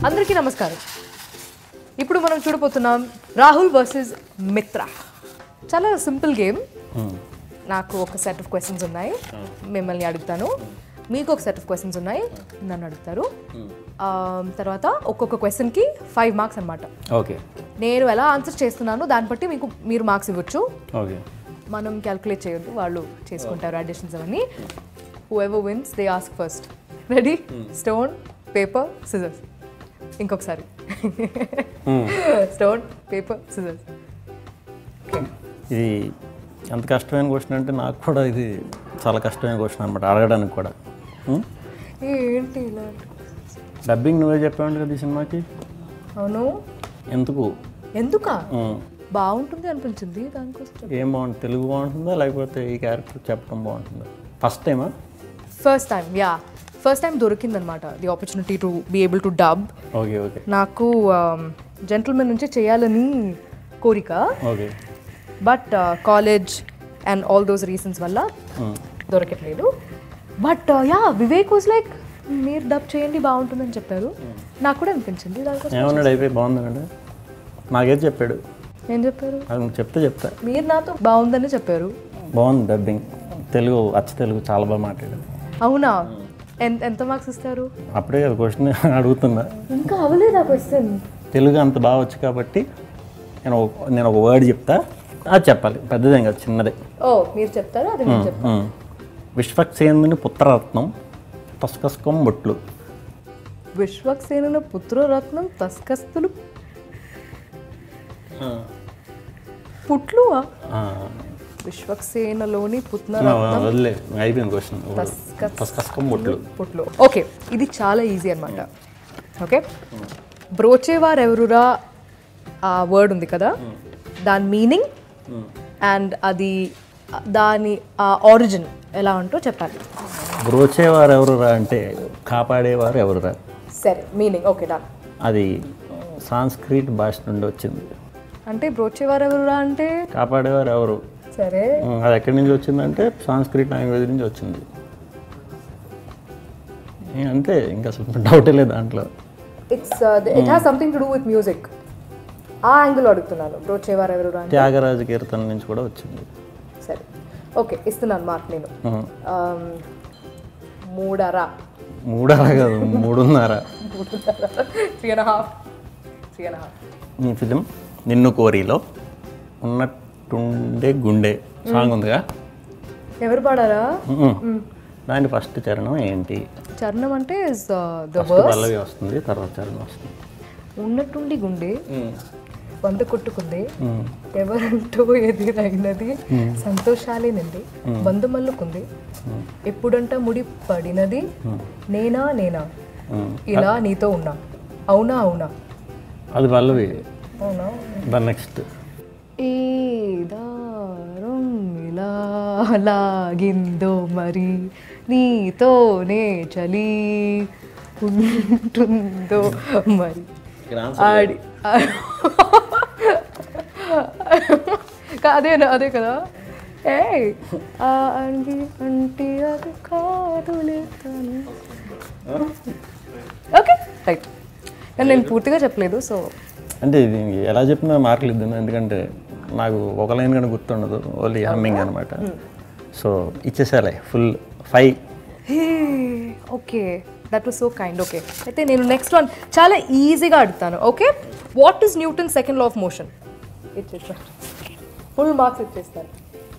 అందరికీ నమస్కారం ఇప్పుడు మనం చూడబోతున్నాం రాహుల్ వర్సెస్ మిత్ర చాలా సింపుల్ గేమ్ నాకు ఒక సెట్ ఆఫ్ క్వశ్చన్స్ ఉన్నాయి మిమ్మల్ని అడుగుతాను మీకు ఒక సెట్ ఆఫ్ క్వశ్చన్స్ ఉన్నాయి నన్ను అడుగుతారు ఆ, తర్వాత ఒక్కొక్క క్వశ్చన్కి ఫైవ్ మార్క్స్ అనమాట ఓకే నేను ఎలా ఆన్సర్ చేస్తున్నానో దాన్ని బట్టి మీకు మీరు మార్క్స్ ఇవ్వచ్చు ఓకే మనం క్యాల్కులేట్ చేయొద్దు వాళ్ళు చేసుకుంటారు అడిషన్స్ అవన్నీ whoever wins they ask first ready stone paper scissors ఇంకొకసారి స్టోన్ పేపర్ సిజర్స్ ఇది ఎంత కష్టమైన క్వశ్చన్ అంటే నాకు కూడా ఇది చాలా కష్టమైన క్వశ్చన్ అనమాట అడగడానికి కూడా ఉం? ఏంటి ఇలా డబ్బింగ్ నువ్వే చెప్పావు కదా ఈ సినిమాకి అవును ఎందుకు ఎందుకా ఉం. బాగుంటుంది అనిపించింది దానికోసం చెప్ప- ఏం బాగుంటుంది తెలుగు బాగుంటుందా లేకపోతే ఈ క్యారెక్టర్ చెప్పడం బాగుంటుందా ఫస్ట్ టైమా first time yeah first time దొరికిందనమాట the opportunity to be able to dub okay okay నాకు జెంటల్మెన్ నుంచి చేయాలని కోరిక okay but college and all those reasons వల్ల దొరకట్లేదు but yeah Vivek was like మీరు డబ్ చేయండి బాగుంటుందని చెప్పారు నాకు కూడా అనిపించింది దానికోసం ఏమన్నాడు అయిపోయి బాగుందండి నాకేది చెప్పాడు ఏం చెప్పారు అది నువ్వు చెప్తే చెప్తా మీరు నాతో బాగుందని చెప్పారు బాగుంది డబ్బింగ్ తెలుగు అచ్చ తెలుగు చాలా బాగా మాట్లాడాడు అవునా ఎంత ఎంత మార్క్స్ ఇస్తారు అప్పుడే కదా క్వశ్చన్ అడుగుతున్నా ఇంకా అవ్వలేదా క్వశ్చన్ తెలుగు అంత బాగా వచ్చు కాబట్టి నేను ఒక- నేను ఒక వర్డ్ చెప్తా అది చెప్పాలి పెద్దదేం కాదు చిన్నదే ఓ మీరు చెప్తారా అది నేను చెప్తాను ఉం. విశ్వక్సేనుని పుత్రరత్నం తస్కస్కం బొట్లు విశ్వక్సేన పుత్రరత్నం తస్కస్తులు పుట్లువా ఆ, విశ్వక్సేనలోని పుత్న ఆ, వదిలే అయిపోయింది క్వశ్చన్ తస్కస్ తస్కస్కం బొట్లు పుట్లు ఓకే ఇది చాలా ఈజీ అనమాట ఓకే బ్రోచేవారు ఎవరురా ఆ వర్డ్ ఉంది కదా దాని మీనింగ్ అండ్ అది దాని ఆ ఆరిజిన్ ఎలా ఉంటో చెప్పాలి బ్రోచేవారు ఎవరురా అంటే కాపాడేవారు ఎవరురా సరే మీనింగ్ ఓకే డా అది సాంస్క్రిట్ భాష నుండి వచ్చింది అంటే బ్రోచేవారు ఎవరురా అంటే కాపాడేవారు ఎవరు సరే ఉం, అది ఎక్కడి నుంచి వచ్చిందంటే సాంస్క్రిట్ లాంగ్వేజ్ నుంచి వచ్చింది ఏ, అంతే ఇంకా అసలు డౌటే లేదు దాంట్లో it's it has something to do with music ఆ యాంగిల్ అడుగుతున్నాను బ్రోచేవారు ఎవరురా అంటే త్యాగరాజ కీర్తన నుంచి కూడా వచ్చింది సరే ఓకే ఇస్తున్నాను మార్క్ నేను ఉం. Um, మూడరా మూడరా కాదు మూడున్నర three and half three and half ఈ ఫిలిం నిన్ను కోరిలో ఉన్నట్టుండే గుండె సాంగ్ ఉందిగా ఎవరు పాడారా ఉం. దాని ఫస్ట్ చరణం ఏంటి చరణం అంటే ఇస్ ద ఫస్ట్ పల్లవి వస్తుంది తర్వాత చరణం వస్తుంది ఉన్నట్టుండి గుండె వంద కొట్టుకుంది ఉం. ఎవరంటూ ఎదురైనది సంతోషాలే నిండి బంధు మల్లుకుంది ఎప్పుడంట ముడి పడినది నేనా నేనా ఉం. ఇలా నీతో ఉన్నా అవునా అవునా అది పల్లవి అవునా దాని నెక్స్ట్ ఏ దారం ఇలా లాగిందో మరి నీతోనే చలి ఉంటుందో మరి ఆడి కా- అదే అదే కదా ఏ ఆ అండి అంటే అది కాదులే తను ఓకే రైట్ కానీ నేను పూర్తిగా చెప్పలేదు సో అంటే ఇది ఎలా చెప్పినా మార్కులు ఇద్దాను ఎందుకంటే నాకు ఒక లైన్ కానీ గుర్తుండదు ఓన్లీ హమ్మింగ్ అనమాట సో ఇచ్చేసాలే full five hey okay that was so kind okay అయితే నేను నెక్స్ట్ వన్ చాలా ఈజీగా అడుగుతాను okay what is Newton second law of motion ఇచ్చేస్తాను ఫుల్ మార్క్స్ ఇచ్చేస్తాను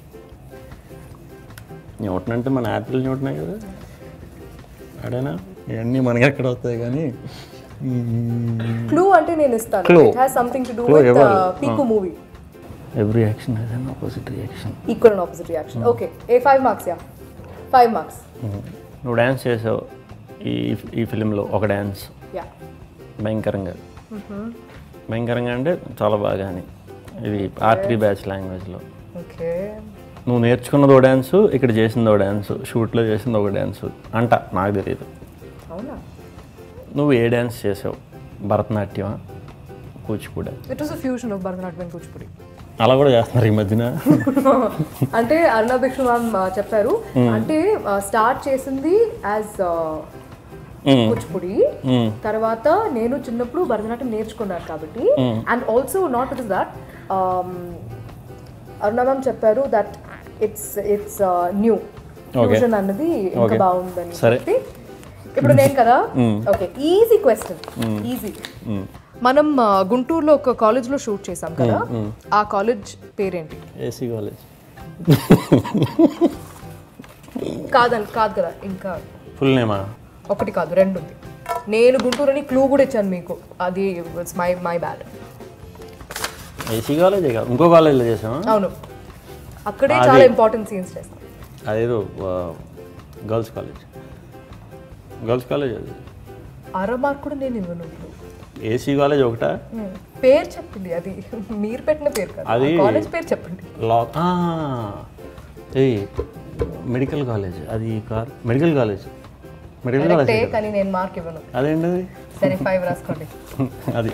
న్యూటన్ అంటే మన యాపిల్ న్యూటనే కదా అడేనా ఇవన్నీ మనకి ఎక్కడ వస్తాయి కానీ క్లూ అంటే నేను ఇస్తాను Clue. It has something to do Clue with ఇవ్వాలి. Piku movie every action has an opposite reaction equal and opposite reaction okay a five marks yeah five marks నువ్వు డ్యాన్స్ చేసావు ఈ ఈ ఫిలింలో ఒక డ్యాన్స్ యా భయంకరంగా భయంకరంగా అంటే చాలా బాగా అని ఇది ఆర్ త్రీ బ్యాచ్ లాంగ్వేజ్లో ఓకే నువ్వు నేర్చుకున్నది ఒక డ్యాన్సు ఇక్కడ చేసింది ఒక డ్యాన్సు షూట్లో చేసింది ఒక డ్యాన్సు అంట నాకు తెలియదు అవునా నువ్వు ఏ డ్యాన్స్ చేసావు భరతనాట్యమా Kuchipudi it was a fusion of Bharatanatyam and Kuchipudi అలా కూడా చేస్తున్నారు ఈ మధ్యన అంటే అరుణాభిక్ష మ్యామ్ చెప్పారు అంటే స్టార్ట్ చేసింది యాజ్ కూచిపూడి తర్వాత నేను చిన్నప్పుడు భరతనాట్యం నేర్చుకున్నాను కాబట్టి and also not is that Aruna ma'am చెప్పారు that it's it's new fusion అన్నది ఇంకా బాగుందని సరే. చెప్పి ఇప్పుడు నేను కదా ఓకే ఈజీ క్వశ్చన్ ఈజీ మనం ఆ, గుంటూరులో ఒక కాలేజ్ లో షూట్ చేసాం కదా ఆ కాలేజ్ పేరేంటి ఏసీ కాలేజ్ కాదని కాదు కదా ఇంకా ఫుల్ నేమా ఒకటి కాదు రెండు ఉంది నేను గుంటూరు అని క్లూ కూడా ఇచ్చాను మీకు అది it's my my bad AC కాలేజే కాదు ఇంకో కాలేజీలో చేసామా అవును అక్కడే చాలా ఇంపార్టెంట్ సీన్స్ చేస్తాం అదేదో గర్ల్స్ కాలేజ్ గర్ల్స్ కాలేజ్ అది అర మార్క్ కూడా నేను ఇవ్వను ఇప్పుడు ఏసీ కాలేజ్ ఒకటా Hmm. పేరు చెప్పండి అది మీరు పెట్టిన పేరు కాదు అది- కాలేజ్ పేరు చెప్పండి లా ఏ మెడికల్ కాలేజ్ అది కార్ మెడికల్ కాలేజ్ మెడికల్ కాలేజ్ కరెక్టే కానీ నేను మార్క్ ఇవ్వను అదేంటది సరే ఫైవ్ రాసుకోండి అది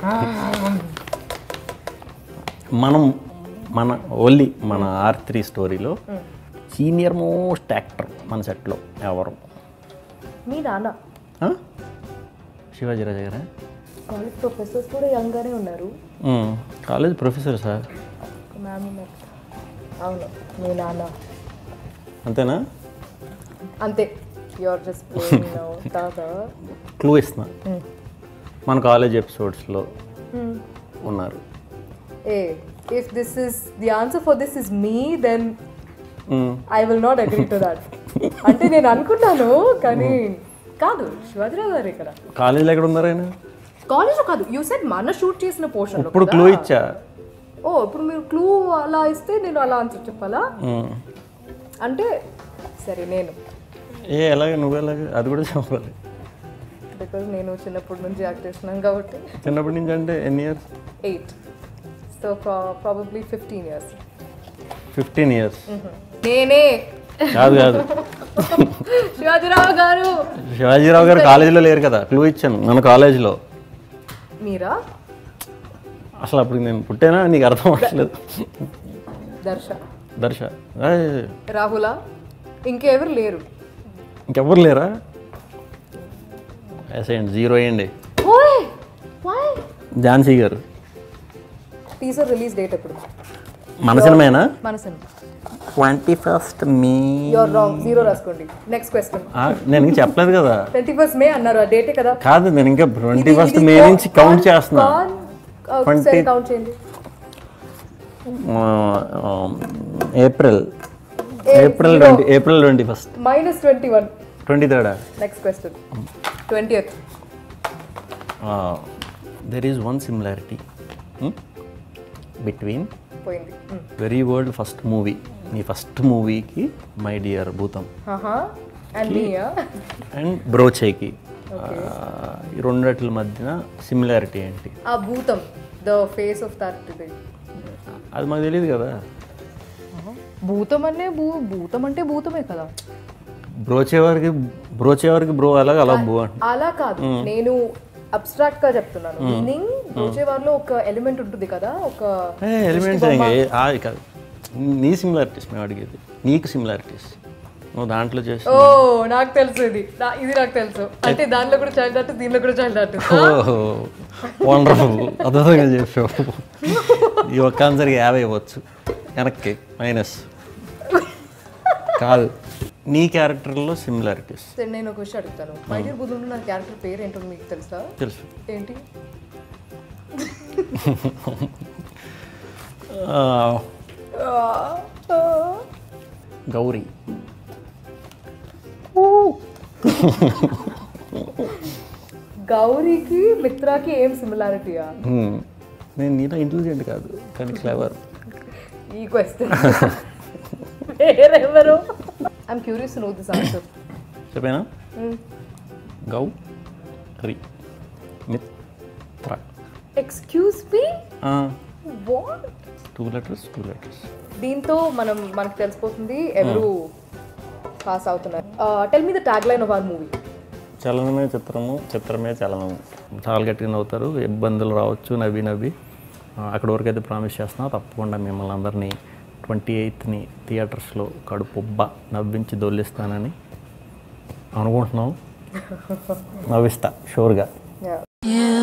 మనం మన ఓన్లీ మన ఆర్ త్రీ స్టోరీలో సీనియర్ మోస్ట్ యాక్టర్ మన సెట్లో ఎవరు మీ నాన్న ఆ? శివాజీ రాజా గారా కాలేజ్ ప్రొఫెసర్స్ కూడా యంగ్ గానే ఉన్నారు మ్మ్. కాలేజ్ ప్రొఫెసర్ సార్ ఒక మ్యామ్ ఉన్నారు అవును మీ నాన్న అంతేనా అంతే యువర్ జస్ట్ ప్లేయింగ్ నౌ తాత క్లూ ఇస్తున్నా మన కాలేజ్ ఎపిసోడ్స్లో ఉన్నారు ఏ if this is the answer for this is me then hmm. I will not agree to that అంటే నేను అనుకుంటాను కానీ కాదు శివాజీరావు గారు ఇక్కడ కాలేజీలో ఎక్కడ ఉన్నారు ఆయన కాలేజ్ కాదు యూ సెడ్ మన షూట్ చేసిన పోర్షన్ ఇప్పుడు క్లూ ఇచ్చా ఓ ఇప్పుడు మీరు క్లూ అలా ఇస్తే నేను అలా ఆన్సర్ చెప్పాలా మ్మ్. అంటే సరే నేను ఏ ఎలాగే నువ్వు ఎలాగే అది కూడా చెప్పాలి బికాజ్ నేను చిన్నప్పటి నుంచి యాక్ట్ చేస్తున్నాను కాబట్టి చిన్నప్పటి నుంచి అంటే ఎన్ని years eight so probably fifteen years fifteen years నేనే కాదు కాదు శివాజీరావు గారు శివాజీరావు గారు కాలేజీలో లేరు కదా క్లూ ఇచ్చాను మన కాలేజీలో మీరా అసలు అప్పుడు నేను పుట్టానా నీకు అర్థం అవ్వట్లేదు దర్శ దర్శ ఏయ్, రాహులా ఇంకెవరు లేరు ఇంకెవ్వరు లేరా వేసేయండి జీరో వేయండి ఓయ్ వై ఝాన్సీ గారు టీజర్ రిలీజ్ డేట్ ఎప్పుడు మన సినిమానా మన సినిమా twenty first May your wrong zero రాసుకోండి నెక్స్ట్ క్వశ్చన్ నేను ఇంకా చెప్పలేదు కదా ట్వంటీ ఫస్ట్ మే అన్నారు ఆ డేటే కదా కాదు నేను ఇంకా ట్వంటీ ఫస్ట్ మే నుంచి కౌంట్ చేస్తున్నా ఒకసారి కౌంట్ చేయండి ఆ, ఆ, April April twenty April twenty first minus twenty one twenty థర్డా next question twenty eighth there is one similarity between పోయింది వెరీ వరల్డ్ ఫస్ట్ మూవీ నీ ఫస్ట్ మూవీకి మై డియర్ భూతం అండ్ మీయా అండ్ బ్రోచేకి ఈ రెండిట్ల మధ్యన సిమిలారిటీ ఏంటి ఆ భూతం ద ఫేస్ ఆఫ్ దట్ ఇది అది మాకు తెలియదు కదా భూతం అనే భూ భూతం అంటే భూతమే కదా బ్రోచే వారికి బ్రోచే వారికి బ్రో అలాగ అలా బో అంట అలా కాదు నేను అబ్స్ట్రాక్ట్ గా చెప్తున్నాను మీనింగ్ వారిలో ఒక ఎలిమెంట్ ఉంటుంది కదా ఒక ఎలిమెంట్స్ కాదు నీ సిమిలారిటీస్ మేము అడిగేది నీకు సిమిలారిటీస్ నువ్వు దాంట్లో చేసి ఓ నాకు తెలుసు ఇది నా- ఇది నాకు తెలుసు అంటే దానిలో కూడా చైల్డ్ ఆర్టిస్ట్ దీనిలో కూడా చైల్డ్ ఆర్టిస్ట్ ఓహో వండర్ఫుల్ అద్భుతంగా చెప్పావు ఈ ఒక్క ఆన్సర్కి యాభై ఇవ్వచ్చు వెనక్కి మైనస్ కాదు నీ క్యారెక్టర్లో సిమిలారిటీస్ సరే నేను ఒక విషయం అడుగుతాను మై డియర్ బుద్ధుడు నా క్యారెక్టర్ పేరు ఏంటో మీకు తెలుసా తెలుసు ఏంటి ఆ, గౌరీ గౌరీకి మిత్రాకి ఏం సిమిలారిటీయా హ్మ్. నేను నీలో ఇంటెలిజెంట్ కాదు కానీ క్లెవర్ ఈ క్వశ్చన్ వేరెవరు I'm curious know this answer చెప్పానా Gauri Mitra excuse me what two letters two letters దీంతో మనం మనకు తెలిసిపోతుంది ఎవరు పాస్ అవుతున్నారు tell me the tag line of our movie చలనమే చిత్రము చిత్రమే చలనం చాలా గట్టిగా నవ్వుతారు ఇబ్బందులు రావచ్చు నవ్వి నవ్వి ఆ, అక్కడి వరకు అయితే ప్రామిస్ చేస్తున్నా తప్పకుండా మిమ్మల్ని అందరినీ ట్వంటీ ఎయిత్ని థియేటర్స్లో కడుపుబ్బ నవ్వించి దొల్లిస్తానని అనుకుంటున్నాం నవ్విస్తా షూర్గా Yeah. You